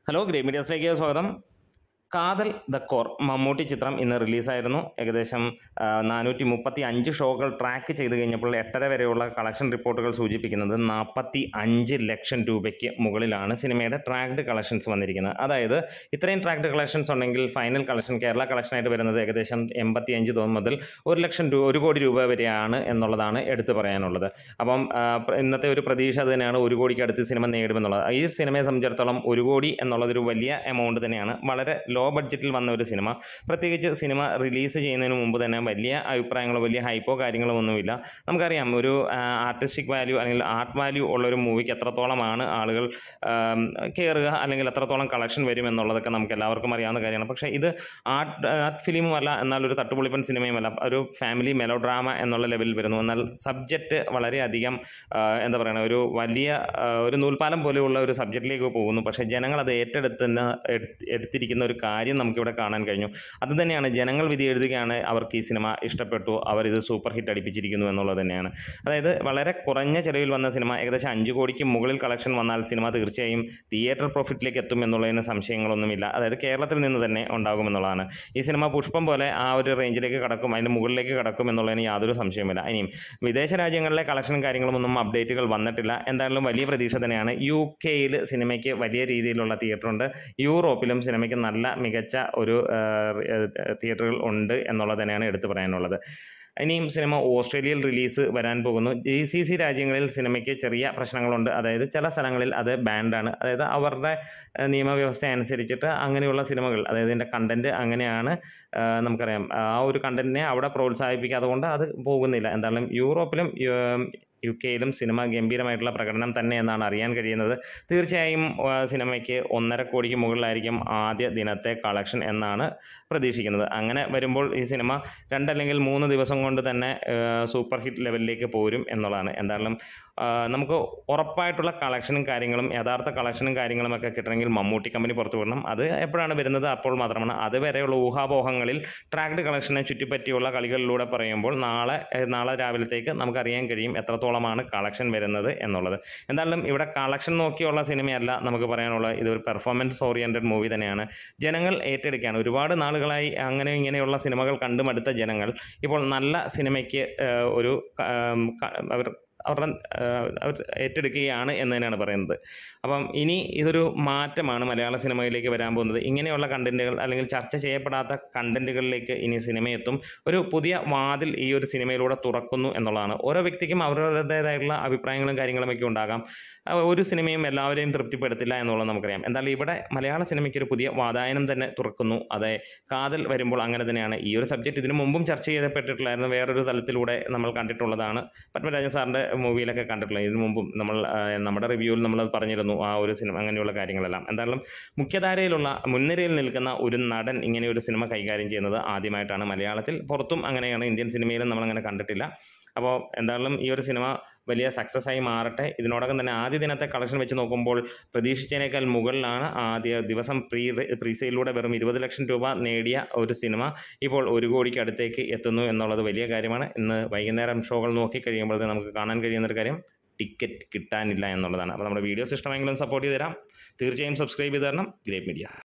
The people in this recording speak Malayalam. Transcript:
ഹലോ ഗ്രേ മീഡിയസിലേക്ക് സ്വാഗതം കാതൽ ദ കോർ മമ്മൂട്ടി ചിത്രം ഇന്ന് റിലീസായിരുന്നു ഏകദേശം നാനൂറ്റി മുപ്പത്തി അഞ്ച് ഷോകൾ ട്രാക്ക് ചെയ്ത് കഴിഞ്ഞപ്പോൾ എട്ടര വരെയുള്ള കളക്ഷൻ റിപ്പോർട്ടുകൾ സൂചിപ്പിക്കുന്നത് നാൽപ്പത്തി അഞ്ച് ലക്ഷം രൂപയ്ക്ക് മുകളിലാണ് സിനിമയുടെ ട്രാക്ഡ് കളക്ഷൻസ് വന്നിരിക്കുന്നത് അതായത് ഇത്രയും ട്രാക്ഡ് കളക്ഷൻസ് ഉണ്ടെങ്കിൽ ഫൈനൽ കളക്ഷൻ കേരള കളക്ഷനായിട്ട് വരുന്നത് ഏകദേശം എൺപത്തി അഞ്ച് മുതൽ ഒരു ലക്ഷം രൂപ ഒരു കോടി രൂപ വരെയാണ് എന്നുള്ളതാണ് എടുത്തു പറയാനുള്ളത് അപ്പം ആ, പ്ര- ഇന്നത്തെ ഒരു പ്രതീക്ഷ അത് തന്നെയാണ് ഒരു കോടിക്ക് അടുത്ത് സിനിമ നേടുമെന്നുള്ളത് ഈ സിനിമയെ സംബന്ധിച്ചിടത്തോളം ഒരു കോടി എന്നുള്ളതൊരു വലിയ എമൗണ്ട് തന്നെയാണ് വളരെ ലോ ബഡ്ജറ്റിൽ വന്ന ഒരു സിനിമ പ്രത്യേകിച്ച് സിനിമ റിലീസ് ചെയ്യുന്നതിന് മുമ്പ് തന്നെ വലിയ അഭിപ്രായങ്ങളോ വലിയ ഹൈപ്പോ കാര്യങ്ങളോ ഒന്നുമില്ല നമുക്കറിയാം ഒരു ആർട്ടിസ്റ്റിക് വാല്യൂ അല്ലെങ്കിൽ ആർട്ട് വാല്യൂ ഉള്ള ഒരു മൂവിക്ക് എത്രത്തോളമാണ് ആളുകൾ ആം, കയറുക അല്ലെങ്കിൽ എത്രത്തോളം കളക്ഷൻ വരും എന്നുള്ളതൊക്കെ നമുക്ക് എല്ലാവർക്കും അറിയാവുന്ന കാര്യമാണ് പക്ഷേ ഇത് ആർട്ട് ആർട്ട് ഫിലിമും അല്ല എന്നാൽ ഒരു തട്ടുപൊളിപ്പൻ സിനിമയുമല്ല ഒരു ഫാമിലി മെലോ ഡ്രാമ എന്നുള്ള ലെവലിൽ വരുന്നു എന്നാൽ സബ്ജക്റ്റ് വളരെയധികം ആ, എന്താ പറയുക ഒരു വലിയ ആ, ഒരു നൂൽപ്പാലം പോലെയുള്ള ഒരു സബ്ജക്റ്റിലേക്ക് പോകുന്നു പക്ഷേ ജനങ്ങൾ അത് ഏറ്റെടുത്തുന്ന എടുത്ത് എടുത്തിരിക്കുന്ന ഒരു കാര്യം നമുക്കിവിടെ കാണാൻ കഴിഞ്ഞു അത് തന്നെയാണ് ജനങ്ങൾ വിധി എഴുതുകയാണ് അവർക്ക് ഈ സിനിമ ഇഷ്ടപ്പെട്ടു അവരിത് സൂപ്പർ ഹിറ്റ് അടിപ്പിച്ചിരിക്കുന്നു എന്നുള്ളത് തന്നെയാണ് അതായത് വളരെ കുറഞ്ഞ ചെലവിൽ വന്ന സിനിമ ഏകദേശം അഞ്ച് കോടിക്ക് മുകളിൽ കളക്ഷൻ വന്നാൽ സിനിമ തീർച്ചയായും തിയേറ്റർ പ്രോഫിറ്റിലേക്ക് എത്തും എന്നുള്ളതിന് സംശയങ്ങളൊന്നുമില്ല അതായത് കേരളത്തിൽ നിന്ന് തന്നെ ഉണ്ടാകുമെന്നുള്ളതാണ് ഈ സിനിമ പുഷ്പം പോലെ ആ ഒരു റേഞ്ചിലേക്ക് കടക്കും അതിൻ്റെ മുകളിലേക്ക് കടക്കും എന്നുള്ളതിന് യാതൊരു സംശയവുമില്ല ഇനിയും വിദേശ രാജ്യങ്ങളിലെ കളക്ഷനും കാര്യങ്ങളുമൊന്നും അപ്ഡേറ്റുകൾ വന്നിട്ടില്ല എന്തായാലും വലിയ പ്രതീക്ഷ തന്നെയാണ് യു കെയിൽ സിനിമയ്ക്ക് വലിയ രീതിയിലുള്ള തിയേറ്ററുണ്ട് യൂറോപ്പിലും സിനിമയ്ക്ക് നല്ല മികച്ച ഒരു ആ, തിയേറ്ററുകൾ ഉണ്ട് എന്നുള്ളത് തന്നെയാണ് എടുത്തു പറയാനുള്ളത് ഇനിയും സിനിമ ഓസ്ട്രേലിയയിൽ റിലീസ് വരാൻ പോകുന്നു ജി സി സി രാജ്യങ്ങളിൽ സിനിമയ്ക്ക് ചെറിയ പ്രശ്നങ്ങളുണ്ട് അതായത് ചില സ്ഥലങ്ങളിൽ അത് ബാൻഡാണ് അതായത് അവരുടെ ഏഹ്, നിയമവ്യവസ്ഥ അനുസരിച്ചിട്ട് അങ്ങനെയുള്ള സിനിമകൾ അതായത് ഇതിൻ്റെ കണ്ടൻറ്റ് അങ്ങനെയാണ് ഏഹ്, നമുക്കറിയാം ആ ഒരു കണ്ടൻറ്റിനെ അവിടെ പ്രോത്സാഹിപ്പിക്കാതെ കൊണ്ട് അത് പോകുന്നില്ല എന്തായാലും യൂറോപ്പിലും യു- യു കെയിലും സിനിമ ഗംഭീരമായിട്ടുള്ള പ്രകടനം തന്നെ എന്നാണ് അറിയാൻ കഴിയുന്നത് തീർച്ചയായും ആ, സിനിമയ്ക്ക് ഒന്നര കോടിക്ക് മുകളിലായിരിക്കും ആദ്യ ദിനത്തെ കളക്ഷൻ എന്നാണ് പ്രതീക്ഷിക്കുന്നത് അങ്ങനെ വരുമ്പോൾ ഈ സിനിമ രണ്ടല്ലെങ്കിൽ മൂന്ന് ദിവസം കൊണ്ട് തന്നെ ആ, സൂപ്പർ ഹിറ്റ് ലെവലിലേക്ക് പോരും എന്നുള്ളതാണ് എന്തായാലും ആ, നമുക്ക് ഉറപ്പായിട്ടുള്ള കളക്ഷനും കാര്യങ്ങളും യഥാർത്ഥ കളക്ഷനും കാര്യങ്ങളും ഒക്കെ കിട്ടണമെങ്കിൽ മമ്മൂട്ടി കമ്പനി പുറത്തു വിടണം അത് എപ്പോഴാണ് വരുന്നത് അപ്പോൾ മാത്രമാണ് അതുവരെയുള്ള ഊഹാപോഹങ്ങളിൽ ട്രാക്ഡ് കളക്ഷനെ ചുറ്റിപ്പറ്റിയുള്ള കളികളിലൂടെ പറയുമ്പോൾ നാളെ ഏഹ്, നാളെ രാവിലത്തേക്ക് നമുക്കറിയാൻ കഴിയും എത്രത്തോളമാണ് കളക്ഷൻ വരുന്നത് എന്നുള്ളത് എന്തായാലും ഇവിടെ കളക്ഷൻ നോക്കിയുള്ള സിനിമയല്ല നമുക്ക് പറയാനുള്ളത് ഇതൊരു പെർഫോമൻസ് ഓറിയൻറ്റഡ് മൂവി തന്നെയാണ് ജനങ്ങൾ ഏറ്റെടുക്കുകയാണ് ഒരുപാട് നാളുകളായി അങ്ങനെ ഇങ്ങനെയുള്ള സിനിമകൾ കണ്ടുമടുത്ത ജനങ്ങൾ ഇപ്പോൾ നല്ല സിനിമയ്ക്ക് ഏഹ്, ഒരു ക- ആം, ക- അവർ അവരുടെ ഏഹ്, അവർ ഏറ്റെടുക്കുകയാണ് എന്ന് തന്നെയാണ് പറയുന്നത് അപ്പം ഇനി ഇതൊരു മാറ്റമാണ് മലയാള സിനിമയിലേക്ക് വരാൻ പോകുന്നത് ഇങ്ങനെയുള്ള കണ്ടന്റുകൾ അല്ലെങ്കിൽ ചർച്ച ചെയ്യപ്പെടാത്ത കണ്ടന്റുകളിലേക്ക് ഇനി സിനിമയെത്തും ഒരു പുതിയ വാതിൽ ഈ ഒരു സിനിമയിലൂടെ തുറക്കുന്നു എന്നുള്ളതാണ് ഓരോ വ്യക്തിക്കും അവരവരുടേതായിട്ടുള്ള അഭിപ്രായങ്ങളും കാര്യങ്ങളും ഒക്കെ ഉണ്ടാകാം ആ, ഒരു സിനിമയും എല്ലാവരെയും തൃപ്തിപ്പെടുത്തില്ല എന്നുള്ളത് നമുക്കറിയാം എന്തായാലും ഇവിടെ മലയാള സിനിമയ്ക്ക് ഒരു പുതിയ വാതായനം തന്നെ തുറക്കുന്നു അതെ കാതൽ വരുമ്പോൾ അങ്ങനെ തന്നെയാണ് ഈ ഒരു സബ്ജക്റ്റ് ഇതിനു മുമ്പും ചർച്ച ചെയ്യപ്പെട്ടിട്ടുള്ളായിരുന്നു വേറൊരു തലത്തിലൂടെ നമ്മൾ കണ്ടിട്ടുള്ളതാണ് പത്മരാജൻ സാറിൻ്റെ മൂവിയിലൊക്കെ കണ്ടിട്ടുള്ളത് ഇതിനു മുമ്പും നമ്മൾ ആ, നമ്മുടെ റിവ്യൂവിൽ നമ്മൾ പറഞ്ഞിരുന്നു ആ ഒരു സിനിമ അങ്ങനെയുള്ള കാര്യങ്ങളെല്ലാം എന്തായാലും മുഖ്യധാരയിലുള്ള മുൻനിരയിൽ നിൽക്കുന്ന ഒരു നടൻ ഇങ്ങനെ ഒരു സിനിമ കൈകാര്യം ചെയ്യുന്നത് ആദ്യമായിട്ടാണ് മലയാളത്തിൽ പുറത്തും അങ്ങനെയാണ് ഇന്ത്യൻ സിനിമയിലും നമ്മളങ്ങനെ കണ്ടിട്ടില്ല അപ്പോൾ എന്തായാലും ഈ ഒരു സിനിമ വലിയ സക്സസ് ആയി മാറട്ടെ ഇതിനോടകം തന്നെ ആദ്യ ദിനത്തെ കളക്ഷൻ വെച്ച് നോക്കുമ്പോൾ പ്രതീക്ഷിച്ചതിനേക്കാൾ മുകളിലാണ് ആദ്യ ദിവസം പ്രീ പ്രീ സെയിലൂടെ വെറും ഇരുപത് ലക്ഷം രൂപ നേടിയ ഒരു സിനിമ ഇപ്പോൾ ഒരു കോടിക്ക് അടുത്തേക്ക് എത്തുന്നു എന്നുള്ളത് വലിയ കാര്യമാണ് ഇന്ന് വൈകുന്നേരം ഷോകൾ നോക്കി കഴിയുമ്പോൾ നമുക്ക് കാണാൻ കഴിയുന്ന ഒരു കാര്യം ടിക്കറ്റ് കിട്ടാനില്ല എന്നുള്ളതാണ് അപ്പോൾ നമ്മുടെ വീഡിയോസ് ഇഷ്ടമെങ്കിലും സപ്പോർട്ട് ചെയ്ത് തരാം തീർച്ചയായും സബ്സ്ക്രൈബ് ചെയ്ത് തരണം ഗ്രേറ്റ് മീഡിയ